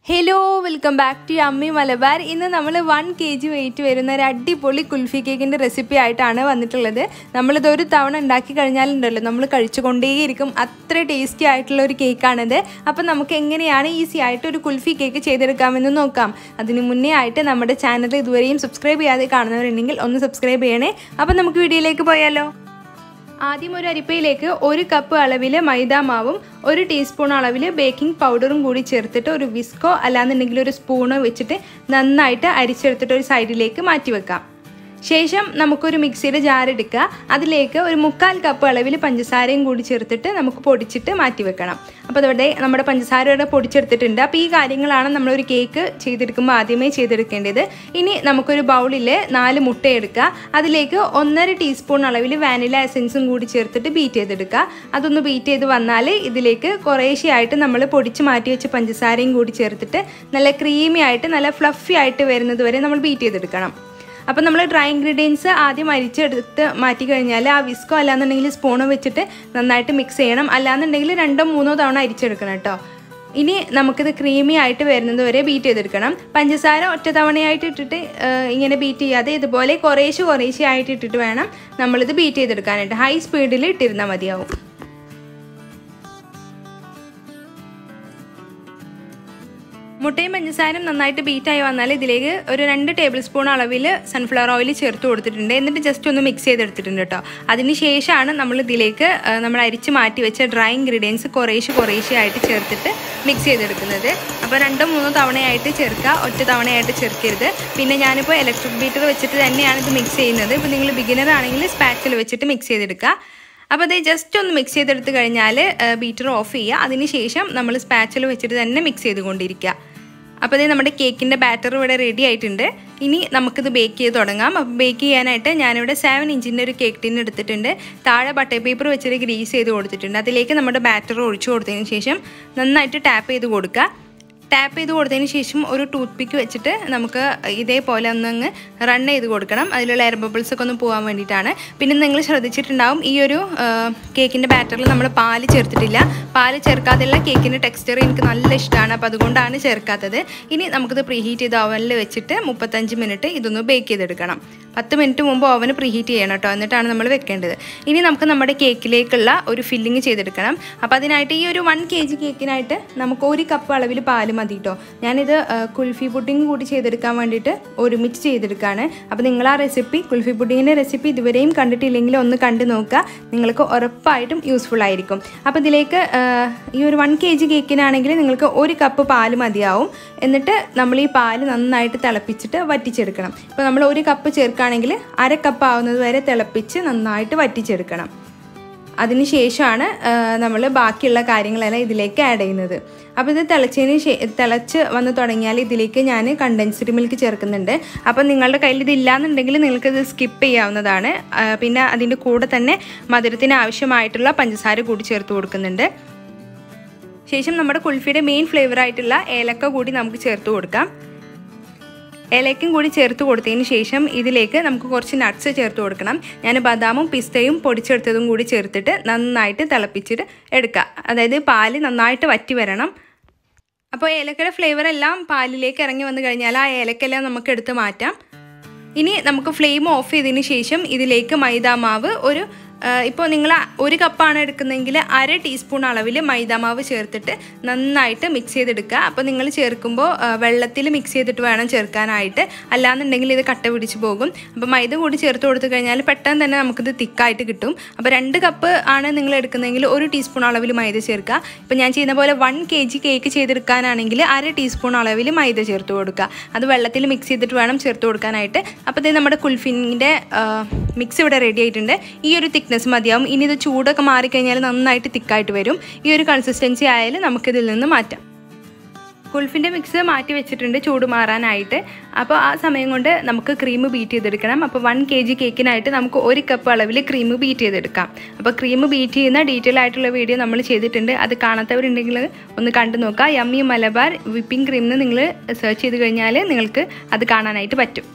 hello welcome back to അമ്മി മലബാർ ഇന്ന് നമ്മൾ വൺ കെ ജി വെയിറ്റ് വരുന്ന ഒരു അടിപൊളി കുൽഫി കേക്കിൻ്റെ റെസിപ്പി ആയിട്ടാണ് വന്നിട്ടുള്ളത് നമ്മളിത് ഒരു തവണ ഉണ്ടാക്കി കഴിഞ്ഞാലുണ്ടല്ലോ നമ്മൾ കഴിച്ചുകൊണ്ടേയിരിക്കും അത്ര ടേസ്റ്റി ആയിട്ടുള്ള ഒരു കേക്കാണിത് അപ്പം നമുക്ക് എങ്ങനെയാണ് ഈസി ആയിട്ട് ഒരു കുൽഫി കേക്ക് ചെയ്തെടുക്കാമെന്ന് നോക്കാം അതിന് മുന്നേ ആയിട്ട് നമ്മുടെ ചാനൽ ഇതുവരെയും സബ്സ്ക്രൈബ് ചെയ്യാതെ കാണുന്നവരുണ്ടെങ്കിൽ ഒന്ന് സബ്സ്ക്രൈബ് ചെയ്യണേ അപ്പം നമുക്ക് വീഡിയോയിലേക്ക് പോയാലോ ആദ്യം ഒരു അരിപ്പയിലേക്ക് ഒരു കപ്പ് അളവിൽ മൈദ മാവും ഒരു ടീസ്പൂൺ അളവിൽ ബേക്കിംഗ് പൗഡറും കൂടി ചേർത്തിട്ട് ഒരു വിസ്കോ അല്ലാന്നുണ്ടെങ്കിൽ ഒരു സ്പൂണോ വെച്ചിട്ട് നന്നായിട്ട് അരിച്ചെടുത്തിട്ട് ഒരു സൈഡിലേക്ക് മാറ്റി വെക്കാം ശേഷം നമുക്കൊരു മിക്സിയുടെ ജാർ എടുക്കുക അതിലേക്ക് ഒരു മുക്കാൽ കപ്പ് അളവിൽ പഞ്ചസാരയും കൂടി ചേർത്തിട്ട് നമുക്ക് പൊടിച്ചിട്ട് മാറ്റി വെക്കണം അപ്പോൾ അതവിടെ നമ്മുടെ പഞ്ചസാര ഇവിടെ പൊടിച്ചെടുത്തിട്ടുണ്ട് അപ്പോൾ ഈ കാര്യങ്ങളാണ് നമ്മളൊരു കേക്ക് ചെയ്തെടുക്കുമ്പോൾ ആദ്യമേ ചെയ്തെടുക്കേണ്ടത് ഇനി നമുക്കൊരു ബൗളിൽ നാല് മുട്ട എടുക്കുക അതിലേക്ക് ഒന്നര ടീസ്പൂൺ അളവിൽ വാനില എസൻസും കൂടി ചേർത്തിട്ട് ബീറ്റ് ചെയ്തെടുക്കുക അതൊന്ന് ബീറ്റ് ചെയ്ത് വന്നാൽ ഇതിലേക്ക് കുറേശ്ശെയായിട്ട് നമ്മൾ പൊടിച്ച് മാറ്റി വെച്ച പഞ്ചസാരയും കൂടി ചേർത്തിട്ട് നല്ല ക്രീമി ആയിട്ട് നല്ല ഫ്ലഫി ആയിട്ട് വരുന്നത് വരെ നമ്മൾ ബീറ്റ് ചെയ്തെടുക്കണം അപ്പോൾ നമ്മൾ ഡ്രൈ ഇൻഗ്രീഡിയൻസ് ആദ്യം അരിച്ചെടുത്ത് മാറ്റി കഴിഞ്ഞാൽ ആ വിസ്കോ അല്ലാന്നുണ്ടെങ്കിൽ സ്പൂണ് വെച്ചിട്ട് നന്നായിട്ട് മിക്സ് ചെയ്യണം അല്ലാന്നുണ്ടെങ്കിൽ രണ്ടോ മൂന്നോ തവണ അരിച്ചെടുക്കണം കേട്ടോ ഇനി നമുക്കിത് ക്രീമി ആയിട്ട് വരുന്നത് വരെ ബീറ്റ് ചെയ്തെടുക്കണം പഞ്ചസാര ഒറ്റ തവണയായിട്ട് ഇട്ടിട്ട് ഇങ്ങനെ ബീറ്റ് ചെയ്യാതെ ഇതുപോലെ കുറേശ്ശെ കുറേശ്ശെ ആയിട്ട് ഇട്ടിട്ട് വേണം നമ്മളിത് ബീറ്റ് ചെയ്തെടുക്കാനായിട്ട് ഹൈ സ്പീഡിൽ ഇട്ടിരുന്നാൽ മതിയാവും മുട്ടയും പഞ്ചസാരയും നന്നായിട്ട് ബീറ്റായി വന്നാൽ ഇതിലേക്ക് ഒരു രണ്ട് ടേബിൾ സ്പൂൺ അളവിൽ സൺഫ്ലവർ ഓയിൽ ചേർത്ത് കൊടുത്തിട്ടുണ്ട് എന്നിട്ട് ജസ്റ്റ് ഒന്ന് മിക്സ് ചെയ്തെടുത്തിട്ടുണ്ട് കേട്ടോ അതിന് ശേഷമാണ് നമ്മൾ ഇതിലേക്ക് നമ്മൾ അരിച്ച് മാറ്റി വെച്ച ഡ്രൈ ഇൻഗ്രീഡിയൻസ് കുറേശ്ശെ കുറേശ്ശെ ആയിട്ട് ചേർത്തിട്ട് മിക്സ് ചെയ്തെടുക്കുന്നത് അപ്പോൾ രണ്ടോ മൂന്നോ തവണയായിട്ട് ചേർക്കുക ഒറ്റ തവണയായിട്ട് ചേർക്കരുത് പിന്നെ ഞാനിപ്പോൾ ഇലക്ട്രിക് ബീറ്റർ വെച്ചിട്ട് തന്നെയാണ് ഇത് മിക്സ് ചെയ്യുന്നത് ഇപ്പോൾ നിങ്ങൾ ബിഗിനർ ആണെങ്കിൽ സ്പാച്ചിൽ വെച്ചിട്ട് മിക്സ് ചെയ്തെടുക്കുക അപ്പോൾ അത് ജസ്റ്റ് ഒന്ന് മിക്സ് ചെയ്തെടുത്ത് കഴിഞ്ഞാൽ ബീറ്റർ ഓഫ് ചെയ്യുക അതിനുശേഷം നമ്മൾ സ്പാച്ചിൽ വെച്ചിട്ട് തന്നെ മിക്സ് ചെയ്തുകൊണ്ടിരിക്കുക അപ്പോൾ ഇത് നമ്മുടെ കേക്കിൻ്റെ ബാറ്റർ ഇവിടെ റെഡി ആയിട്ടുണ്ട് ഇനി നമുക്കിത് ബേക്ക് ചെയ്ത് തുടങ്ങാം അപ്പോൾ ബേക്ക് ചെയ്യാനായിട്ട് ഞാനിവിടെ സെവൻ ഇഞ്ചിൻ്റെ ഒരു കേക്ക് ടിൻ എടുത്തിട്ടുണ്ട് താഴെ ബട്ടർ പേപ്പർ വെച്ചിട്ട് ഗ്രീസ് ചെയ്ത് കൊടുത്തിട്ടുണ്ട് അതിലേക്ക് നമ്മുടെ ബാറ്റർ ഒഴിച്ചു കൊടുത്തതിന് ശേഷം നന്നായിട്ട് ടാപ്പ് ചെയ്ത് കൊടുക്കുക ടാപ്പ് ചെയ്ത് കൊടുത്തതിന് ശേഷം ഒരു ടൂത്ത് പിക്ക് വെച്ചിട്ട് നമുക്ക് ഇതേപോലെ ഒന്നങ്ങ് റൺ ചെയ്ത് കൊടുക്കണം അതിലുള്ള എയർ ബബിൾസ് ഒക്കെ ഒന്ന് പോകാൻ വേണ്ടിയിട്ടാണ് പിന്നെ നിങ്ങൾ ശ്രദ്ധിച്ചിട്ടുണ്ടാവും ഈ ഒരു കേക്കിൻ്റെ ബാറ്ററിൽ നമ്മൾ പാല് ചേർത്തിട്ടില്ല പാല് ചേർക്കാതെയുള്ള കേക്കിൻ്റെ ടെക്സ്ചർ എനിക്ക് നല്ല ഇഷ്ടമാണ് അപ്പോൾ അതുകൊണ്ടാണ് ചേർക്കാത്തത് ഇനി നമുക്കിത് പ്രീഹീറ്റ് ചെയ്ത് ഓവനിൽ വെച്ചിട്ട് മുപ്പത്തഞ്ച് മിനിറ്റ് ഇതൊന്ന് ബേക്ക് ചെയ്തെടുക്കണം പത്ത് മിനിറ്റ് മുമ്പ് ഓവന് പ്രീഹീറ്റ് ചെയ്യണം കേട്ടോ എന്നിട്ടാണ് നമ്മൾ വെക്കേണ്ടത് ഇനി നമുക്ക് നമ്മുടെ കേക്കിലേക്കുള്ള ഒരു ഫില്ലിങ് ചെയ്തെടുക്കണം അപ്പോൾ അതിനായിട്ട് ഈ ഒരു വൺ കെ ജി കേക്കിനായിട്ട് നമുക്ക് ഒരു കപ്പ് അളവിൽ പാല് മതി കേട്ടോ ഞാനിത് കുൽഫി പുഡിങ് കൂടി ചെയ്തെടുക്കാൻ വേണ്ടിയിട്ട് ഒരുമിച്ച് ചെയ്തെടുക്കുകയാണ് അപ്പോൾ നിങ്ങൾ ആ റെസിപ്പി കുൽഫി പുഡിങ്ങിൻ്റെ റെസിപ്പി ഇതുവരെയും കണ്ടിട്ടില്ലെങ്കിൽ ഒന്ന് കണ്ടു നോക്കുക നിങ്ങൾക്ക് ഉറപ്പായിട്ടും യൂസ്ഫുൾ ആയിരിക്കും അപ്പോൾ ഇതിലേക്ക് ഈ ഒരു വൺ കെ ജി കേക്കിനാണെങ്കിൽ നിങ്ങൾക്ക് ഒരു കപ്പ് പാല് മതിയാവും എന്നിട്ട് നമ്മൾ ഈ പാല് നന്നായിട്ട് തിളപ്പിച്ചിട്ട് വറ്റിച്ചെടുക്കണം ഇപ്പോൾ നമ്മൾ ഒരു കപ്പ് ചേർക്കുകയാണെങ്കിൽ അര കപ്പ് ആവുന്നത് വരെ തിളപ്പിച്ച് നന്നായിട്ട് വറ്റിച്ചെടുക്കണം അതിനുശേഷമാണ് നമ്മൾ ബാക്കിയുള്ള കാര്യങ്ങളെല്ലാം ഇതിലേക്ക് ആഡ് ചെയ്യുന്നത് അപ്പോൾ ഇത് തിളച്ചതിന് ശേ തിളച്ച് വന്ന് തുടങ്ങിയാൽ ഇതിലേക്ക് ഞാൻ കണ്ടൻസ്ഡ് മിൽക്ക് ചേർക്കുന്നുണ്ട് അപ്പോൾ നിങ്ങളുടെ കയ്യിൽ ഇത് ഇല്ലാന്നുണ്ടെങ്കിൽ നിങ്ങൾക്കിത് സ്കിപ്പ് ചെയ്യാവുന്നതാണ് പിന്നെ അതിൻ്റെ കൂടെ തന്നെ മധുരത്തിന് ആവശ്യമായിട്ടുള്ള പഞ്ചസാര കൂടി ചേർത്ത് കൊടുക്കുന്നുണ്ട് ശേഷം നമ്മുടെ കുൽഫിയുടെ മെയിൻ ഫ്ലേവർ ആയിട്ടുള്ള ഏലക്ക കൂടി നമുക്ക് ചേർത്ത് കൊടുക്കാം ഏലക്കും കൂടി ചേർത്ത് കൊടുത്തതിന് ശേഷം ഇതിലേക്ക് നമുക്ക് കുറച്ച് നട്ട്സ് ചേർത്ത് കൊടുക്കണം ഞാൻ ബദാമും പിസ്തയും പൊടിച്ചെടുത്തതും കൂടി ചേർത്തിട്ട് നന്നായിട്ട് തിളപ്പിച്ചിട്ട് എടുക്കുക അതായത് പാല് നന്നായിട്ട് വറ്റി വരണം അപ്പോൾ ഏലക്കയുടെ ഫ്ലേവർ എല്ലാം പാലിലേക്ക് ഇറങ്ങി വന്നു കഴിഞ്ഞാൽ ആ ഏലക്കെല്ലാം നമുക്ക് എടുത്ത് മാറ്റാം ഇനി നമുക്ക് ഫ്ലെയിം ഓഫ് ചെയ്തതിന് ശേഷം ഇതിലേക്ക് മൈദാമാവ് ഒരു ഇപ്പോൾ നിങ്ങൾ ഒരു കപ്പാണ് എടുക്കുന്നതെങ്കിൽ അര ടീസ്പൂൺ അളവിൽ മൈദാമാവ് ചേർത്തിട്ട് നന്നായിട്ട് മിക്സ് ചെയ്തെടുക്കുക അപ്പോൾ നിങ്ങൾ ചേർക്കുമ്പോൾ വെള്ളത്തിൽ മിക്സ് ചെയ്തിട്ട് വേണം ചേർക്കാനായിട്ട് അല്ലാന്നുണ്ടെങ്കിൽ ഇത് കട്ട പിടിച്ച് പോകും അപ്പോൾ മൈദ കൂടി ചേർത്ത് കൊടുത്തു കഴിഞ്ഞാൽ പെട്ടെന്ന് തന്നെ നമുക്കിത് തിക്കായിട്ട് കിട്ടും അപ്പോൾ രണ്ട് കപ്പ് ആണ് നിങ്ങൾ എടുക്കുന്നതെങ്കിൽ ഒരു ടീസ്പൂൺ അളവിൽ മൈദ ചേർക്കുക ഇപ്പോൾ ഞാൻ ചെയ്യുന്ന പോലെ വൺ കെ ജി കേക്ക് ചെയ്തെടുക്കാനാണെങ്കിൽ അര ടീസ്പൂൺ അളവിൽ മൈദ ചേർത്ത് കൊടുക്കുക അത് വെള്ളത്തിൽ മിക്സ് ചെയ്തിട്ട് വേണം ചേർത്ത് കൊടുക്കാനായിട്ട് അപ്പോൾ ഇത് നമ്മുടെ കുൽഫിൻ്റെ മിക്സ് ഇവിടെ റെഡി ആയിട്ടുണ്ട് ഈ ഒരു തിക്നെസ് മതിയാവും ഇനി ഇത് ചൂടൊക്കെ മാറിക്കഴിഞ്ഞാൽ നന്നായിട്ട് തിക്കായിട്ട് വരും ഈ ഒരു കൺസിസ്റ്റൻസി ആയാലും നമുക്കിതിൽ നിന്ന് മാറ്റാം കുൽഫിൻ്റെ മിക്സ് മാറ്റി വെച്ചിട്ടുണ്ട് ചൂട് മാറാനായിട്ട് അപ്പോൾ ആ സമയം കൊണ്ട് നമുക്ക് ക്രീം ബീറ്റ് ചെയ്തെടുക്കണം അപ്പോൾ വൺ കെ ജി കേക്കിനായിട്ട് നമുക്ക് ഒരു കപ്പ് അളവിൽ ക്രീം ബീറ്റ് ചെയ്തെടുക്കാം അപ്പോൾ ക്രീം ബീറ്റ് ചെയ്യുന്ന ഡീറ്റെയിൽ ആയിട്ടുള്ള വീഡിയോ നമ്മൾ ചെയ്തിട്ടുണ്ട് അത് കാണാത്തവരുണ്ടെങ്കിൽ ഒന്ന് കണ്ടു നോക്കുക യമ്മി മലബാർ വിപ്പിംഗ് ക്രീം എന്ന് നിങ്ങൾ സെർച്ച് ചെയ്ത് കഴിഞ്ഞാൽ നിങ്ങൾക്ക് അത് കാണാനായിട്ട് പറ്റും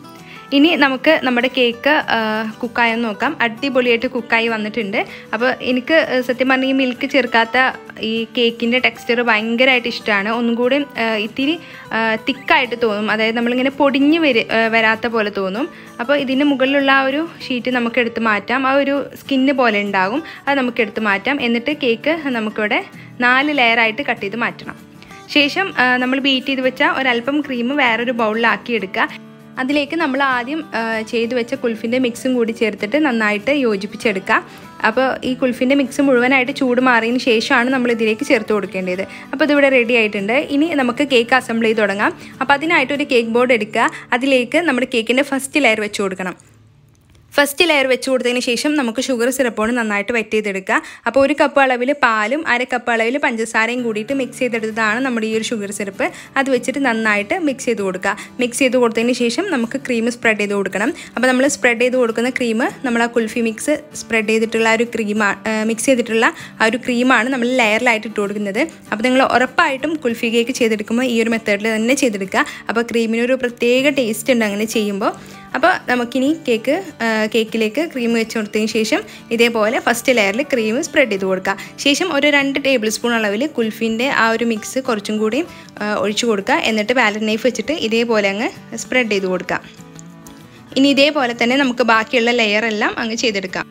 ഇനി നമുക്ക് നമ്മുടെ കേക്ക് കുക്കായെന്ന് നോക്കാം അടിപൊളിയായിട്ട് കുക്കായി വന്നിട്ടുണ്ട് അപ്പോൾ എനിക്ക് ഏഹ്, സത്യം പറഞ്ഞാൽ ഈ മിൽക്ക് ചേർക്കാത്ത ഈ കേക്കിൻ്റെ ടെക്സ്ചർ ഭയങ്കരമായിട്ട് ഇഷ്ടമാണ് ഒന്നും കൂടി ഏഹ്, ഇത്തിരി തിക്കായിട്ട് തോന്നും അതായത് നമ്മളിങ്ങനെ പൊടിഞ്ഞ് വര ഏഹ്, വരാത്ത പോലെ തോന്നും അപ്പോൾ ഇതിന് മുകളിലുള്ള ആ ഒരു ഷീറ്റ് നമുക്ക് എടുത്ത് മാറ്റാം ആ ഒരു സ്കിന്ന് പോലെ ഉണ്ടാകും അത് നമുക്ക് എടുത്ത് മാറ്റാം എന്നിട്ട് കേക്ക് നമുക്കിവിടെ നാല് ലെയറായിട്ട് കട്ട് ചെയ്ത് മാറ്റണം ശേഷം ആ, നമ്മൾ ബീറ്റ് ചെയ്ത് വെച്ച ഒരല്പം ക്രീം വേറൊരു ബൗളിലാക്കി എടുക്കുക അതിലേക്ക് നമ്മൾ ആദ്യം ആ, ചെയ്ത് വെച്ച കുൽഫിൻ്റെ മിക്സും കൂടി ചേർത്തിട്ട് നന്നായിട്ട് യോജിപ്പിച്ചെടുക്കുക അപ്പോൾ ഈ കുൽഫിൻ്റെ മിക്സ് മുഴുവനായിട്ട് ചൂട് മാറിയതിന് ശേഷമാണ് നമ്മൾ ഇതിലേക്ക് ചേർത്ത് കൊടുക്കേണ്ടത് അപ്പോൾ ഇതിവിടെ റെഡി ആയിട്ടുണ്ട് ഇനി നമുക്ക് കേക്ക് അസംബിൾ ചെയ്ത് തുടങ്ങാം അപ്പോൾ അതിനായിട്ട് ഒരു കേക്ക് ബോർഡ് എടുക്കുക അതിലേക്ക് നമ്മുടെ കേക്കിൻ്റെ ഫസ്റ്റ് ലെയർ വെച്ച് കൊടുക്കണം ഫസ്റ്റ് ലെയർ വെച്ച് കൊടുത്തതിന് ശേഷം നമുക്ക് ഷുഗർ സിറപ്പോട് നന്നായിട്ട് വെറ്റ് ചെയ്തെടുക്കുക അപ്പോൾ ഒരു കപ്പ് അളവിൽ പാലും അര കപ്പ് അളവിൽ പഞ്ചസാരയും കൂടിയിട്ട് മിക്സ് ചെയ്തെടുത്തതാണ് നമ്മുടെ ഈ ഒരു ഷുഗർ സിറപ്പ് അത് വെച്ചിട്ട് നന്നായിട്ട് മിക്സ് ചെയ്ത് കൊടുക്കുക മിക്സ് ചെയ്ത് കൊടുത്തതിന് ശേഷം നമുക്ക് ക്രീം സ്പ്രെഡ് ചെയ്ത് കൊടുക്കണം അപ്പോൾ നമ്മൾ സ്പ്രെഡ് ചെയ്ത് കൊടുക്കുന്ന ക്രീം നമ്മൾ ആ കുൽഫി മിക്സ് സ്പ്രെഡ് ചെയ്തിട്ടുള്ള ആ ഒരു ക്രീമാണ് മിക്സ് ചെയ്തിട്ടുള്ള ആ ഒരു ക്രീമാണ് നമ്മൾ ലെയറിലായിട്ട് ഇട്ട് കൊടുക്കുന്നത് അപ്പോൾ നിങ്ങൾ ഉറപ്പായിട്ടും കുൽഫി കേക്ക് ചെയ്തെടുക്കുമ്പോൾ ഈ ഒരു മെത്തേഡിൽ തന്നെ ചെയ്തെടുക്കുക അപ്പോൾ ക്രീമിനൊരു പ്രത്യേക ടേസ്റ്റ് ഉണ്ട് അങ്ങനെ ചെയ്യുമ്പോൾ അപ്പോൾ നമുക്കിനി കേക്ക് ആ, കേക്കിലേക്ക് ക്രീം വെച്ച് കൊടുത്തതിന് ശേഷം ഇതേപോലെ ഫസ്റ്റ് ലെയറിൽ ക്രീം സ്പ്രെഡ് ചെയ്ത് കൊടുക്കുക ശേഷം ഒരു രണ്ട് ടേബിൾ സ്പൂൺ അളവിൽ കുൽഫിൻ്റെ ആ ഒരു മിക്സ് കുറച്ചും കൂടി ആ, ഒഴിച്ചു കൊടുക്കുക എന്നിട്ട് പാലറ്റ് നൈഫ് വെച്ചിട്ട് ഇതേപോലെ അങ്ങ് സ്പ്രെഡ് ചെയ്ത് കൊടുക്കുക ഇനി ഇതേപോലെ തന്നെ നമുക്ക് ബാക്കിയുള്ള ലെയർ എല്ലാം അങ്ങ് ചെയ്തെടുക്കാം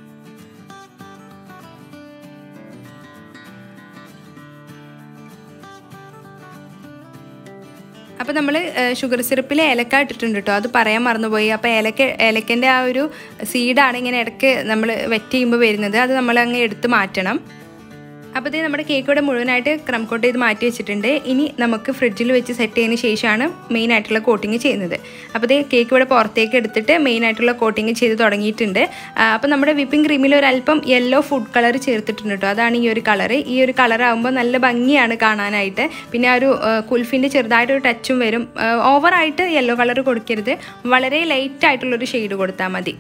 അപ്പോൾ നമ്മൾ ഷുഗർ സിറപ്പിൽ ഏലക്ക ഇട്ടിട്ടുണ്ട് കേട്ടോ അത് പറയാൻ മറന്നുപോയി അപ്പോൾ ഏലക്ക ഏലക്കൻ്റെ ആ ഒരു സീഡാണ് ഇങ്ങനെ ഇടയ്ക്ക് നമ്മൾ വെറ്റ് ചെയ്യുമ്പോൾ വരുന്നത് അത് നമ്മൾ അങ്ങ് എടുത്ത് മാറ്റണം അപ്പോൾ ഇത് നമ്മുടെ കേക്ക് ഇവിടെ മുഴുവനായിട്ട് ക്രം കോട്ട് ചെയ്ത് മാറ്റി വെച്ചിട്ടുണ്ട് ഇനി നമുക്ക് ഫ്രിഡ്ജിൽ വെച്ച് സെറ്റ് ചെയ്തതിന് ശേഷമാണ് മെയിൻ ആയിട്ടുള്ള കോട്ടിങ് ചെയ്യുന്നത് അപ്പോൾ ഇത് കേക്ക് ഇവിടെ പുറത്തേക്ക് എടുത്തിട്ട് മെയിൻ ആയിട്ടുള്ള കോട്ടിങ് ചെയ്ത് തുടങ്ങിയിട്ടുണ്ട് ആ, അപ്പോൾ നമ്മുടെ വിപ്പിംഗ് ക്രീമിൽ ഒരല്പം യെല്ലോ ഫുഡ് കളർ ചേർത്തിട്ടുണ്ട് കേട്ടോ അതാണ് ഈ ഒരു കളർ ഈ ഒരു കളർ ആകുമ്പോൾ നല്ല ഭംഗിയാണ് കാണാനായിട്ട് പിന്നെ ആ ഒരു കുൽഫിൻ്റെ ചെറുതായിട്ടൊരു ടച്ചും വരും ഓവറായിട്ട് യെല്ലോ കളർ കൊടുക്കരുത് വളരെ ലൈറ്റ് ആയിട്ടുള്ളൊരു ഷെയ്ഡ് കൊടുത്താൽ മതി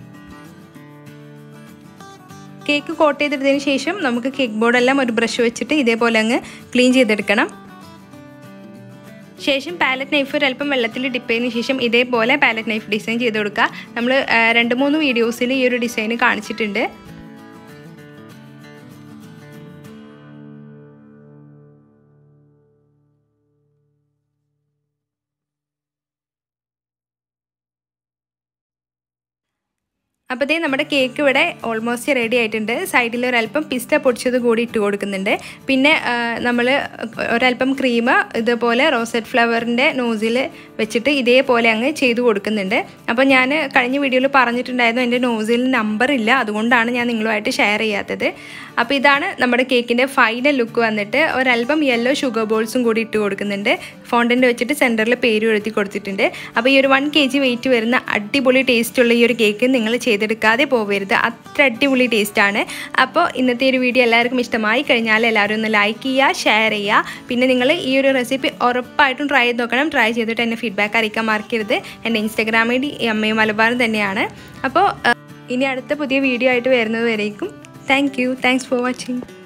കേക്ക് കോട്ട് ചെയ്തെടുത്തതിന് ശേഷം നമുക്ക് കേക്ക് ബോർഡെല്ലാം ഒരു ബ്രഷ് വെച്ചിട്ട് ഇതേപോലെ അങ്ങ് ക്ലീൻ ചെയ്തെടുക്കണം ശേഷം പാലറ്റ് നൈഫ് ഒരല്പം വെള്ളത്തിൽ ഡിപ്പ് ചെയ്തതിന് ശേഷം ഇതേപോലെ പാലറ്റ് നൈഫ് ഡിസൈൻ ചെയ്ത് കൊടുക്കുക നമ്മൾ രണ്ട് മൂന്ന് വീഡിയോസിൽ ഈ ഒരു ഡിസൈൻ കാണിച്ചിട്ടുണ്ട് അപ്പോൾ ഇതേ നമ്മുടെ കേക്ക് ഇവിടെ ഓൾമോസ്റ്റ് റെഡി ആയിട്ടുണ്ട് സൈഡിൽ ഒരല്പം പിസ്ത പൊടിച്ചത് കൂടി ഇട്ട് കൊടുക്കുന്നുണ്ട് പിന്നെ നമ്മൾ ഒരല്പം ക്രീം ഇതുപോലെ റോസറ്റ് ഫ്ലവറിൻ്റെ നോസിൽ വെച്ചിട്ട് ഇതേപോലെ അങ്ങ് ചെയ്ത് കൊടുക്കുന്നുണ്ട് അപ്പോൾ ഞാൻ കഴിഞ്ഞ വീഡിയോയിൽ പറഞ്ഞിട്ടുണ്ടായിരുന്നു എൻ്റെ നോസിൽ നമ്പർ ഇല്ല അതുകൊണ്ടാണ് ഞാൻ നിങ്ങളുമായിട്ട് ഷെയർ ചെയ്യാത്തത് അപ്പോൾ ഇതാണ് നമ്മുടെ കേക്കിൻ്റെ ഫൈനൽ ലുക്ക് വന്നിട്ട് ഒരല്പം യെല്ലോ ഷുഗർ ബോൾസും കൂടി ഇട്ട് കൊടുക്കുന്നുണ്ട് ഫോണ്ടൻ്റ് വെച്ചിട്ട് സെൻറ്ററിൽ പേരും എഴുതി കൊടുത്തിട്ടുണ്ട് അപ്പോൾ ഈ ഒരു വൺ കെ ജി വെയിറ്റ് വരുന്ന അടിപൊളി ടേസ്റ്റുള്ള ഈ ഒരു കേക്ക് നിങ്ങൾ ചെയ്തെടുക്കാതെ പോകരുത് അത്ര അടിപൊളി ടേസ്റ്റാണ് അപ്പോൾ ഇന്നത്തെ ഒരു വീഡിയോ എല്ലാവർക്കും ഇഷ്ടമായി കഴിഞ്ഞാൽ എല്ലാവരും ഒന്ന് ലൈക്ക് ചെയ്യുക ഷെയർ ചെയ്യുക പിന്നെ നിങ്ങൾ ഈ ഒരു റെസിപ്പി ഉറപ്പായിട്ടും ട്രൈ ചെയ്ത് നോക്കണം ട്രൈ ചെയ്തിട്ട് എന്നെ ഫീഡ്ബാക്ക് അറിയിക്കാൻ മറക്കരുത് എൻ്റെ Instagram I D M A മലബാറും തന്നെയാണ് അപ്പോൾ ഇനി അടുത്ത പുതിയ വീഡിയോ ആയിട്ട് വരുന്നത് വരേക്കും thank you thanks for watching